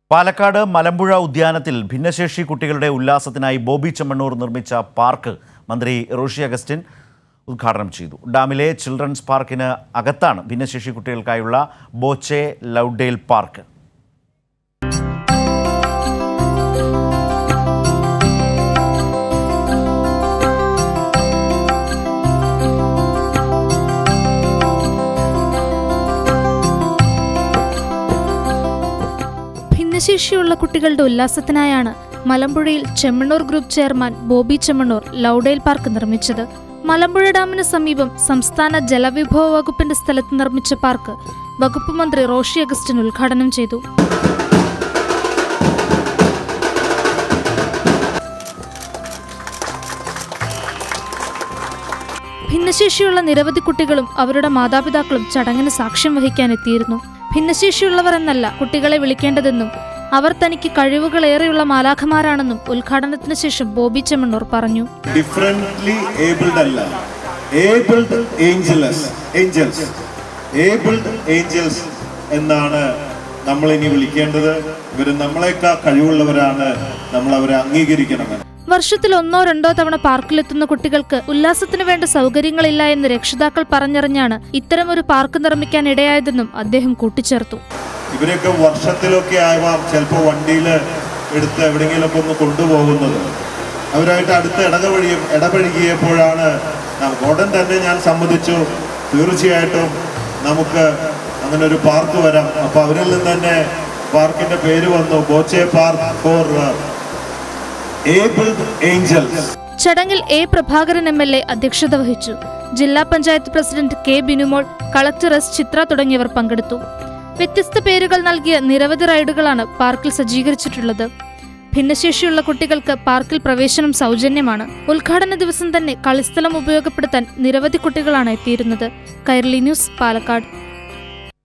പാലക്കാട് മലമ്പുഴ ഉദ്യാനത്തിൽ ഭിന്നശേഷി കുട്ടികളുടെ ഉല്ലാസത്തിനായി ബോബി ചെമ്മണ്ണൂർ നിർമ്മിച്ച പാർക്ക് മന്ത്രി റോഷി അഗസ്റ്റിൻ ഉദ്ഘാടനം ചെയ്തു ഡാമിലെ ചിൽഡ്രൻസ് പാർക്കിന് അകത്താണ് ഭിന്നശേഷി കുട്ടികൾക്കായുള്ള ബോച്ചെ ലൗഡേൽ പാർക്ക് ഭിന്നശേഷിയുള്ള കുട്ടികളുടെ ഉല്ലാസത്തിനായാണ് മലമ്പുഴയിൽ Chemmanur group chairman Boby Chemmanur Lowdale park നിർമ്മിച്ചത് മലമ്പുഴ ഡാമിന് സമീപം സംസ്ഥാന ജലവിഭവ വകുപ്പിന്റെ സ്ഥലത്ത് നിർമ്മിച്ച പാർക്ക് വകുപ്പ് മന്ത്രി റോഷി അഗസ്റ്റിൻ ഉദ്ഘാടനം ചെയ്തു ഭിന്നശേഷിയുള്ള നിരവധി കുട്ടികളും അവരുടെ മാതാപിതാക്കളും ചടങ്ങിന് സാക്ഷ്യം വഹിക്കാൻ എത്തിയിരുന്നു ഭിന്നശേഷിയുള്ളവർ എന്നല്ല കുട്ടികളെ വിളിക്കേണ്ടതെന്നും അവർ തനിക്ക് കഴിവുകളേറെയുള്ള മാലാഖമാരാണെന്നും ഉദ്ഘാടനത്തിന് ശേഷം ബോബി ചെമ്മണ്ണൂർ പറഞ്ഞു ഡിഫറെന്റ്ലി ഏബിൾഡ് അല്ല abled angels angels abled angels എന്നാണ് നമ്മൾ ഇനി വിളിക്കേണ്ടത് ഇവർ നമ്മളെക്കാൾ കഴിവുള്ളവരാണ് നമ്മൾ അവരെ അംഗീകരിക്കണം വർഷത്തിൽ ഒന്നോ രണ്ടോ തവണ പാർക്കിലെത്തുന്ന കുട്ടികൾക്ക് ഉല്ലാസത്തിന് വേണ്ട സൗകര്യങ്ങളില്ല എന്ന് രക്ഷിതാക്കൾ പറഞ്ഞറിഞ്ഞാണ് ഇത്തരമൊരു പാർക്ക് നിർമ്മിക്കാൻ ഇടയായതെന്നും അദ്ദേഹം കൂട്ടിച്ചേർത്തു ഇവരൊക്കെ വർഷത്തിലൊക്കെ ആവാം ചിലപ്പോൾ വണ്ടിയിൽ എടുത്ത് എവിടെയെങ്കിലുമൊക്കെ ഒന്ന് കൊണ്ടുപോകുന്നത് അവരായിട്ട് അടുത്ത് ഇടകവഴി ഇടപഴകിയപ്പോഴാണ് ന- ഉടൻ തന്നെ ഞാൻ സമ്മതിച്ചു തീർച്ചയായിട്ടും നമുക്ക് അങ്ങനെ ഒരു പാർക്ക് വരാം അപ്പൊ അവരിൽ നിന്ന് തന്നെ പാർക്കിന്റെ പേര് വന്നു Boche park for abled angels ചടങ്ങിൽ A Prabhakaran M L A അധ്യക്ഷത വഹിച്ചു ജില്ലാ panchayat president K Binumol collector S Chithra തുടങ്ങിയവർ പങ്കെടുത്തു വ്യത്യസ്ത പേരുകൾ നൽകിയ നിരവധി റൈഡുകളാണ് പാർക്കിൽ സജ്ജീകരിച്ചിട്ടുള്ളത് ഭിന്നശേഷിയുള്ള കുട്ടികൾക്ക് പാർക്കിൽ പ്രവേശനം സൗജന്യമാണ് ഉദ്ഘാടന ദിവസം തന്നെ കളിസ്ഥലം ഉപയോഗപ്പെടുത്താൻ നിരവധി കുട്ടികളാണ് എത്തിയിരുന്നത് കൈരളി ന്യൂസ് പാലക്കാട്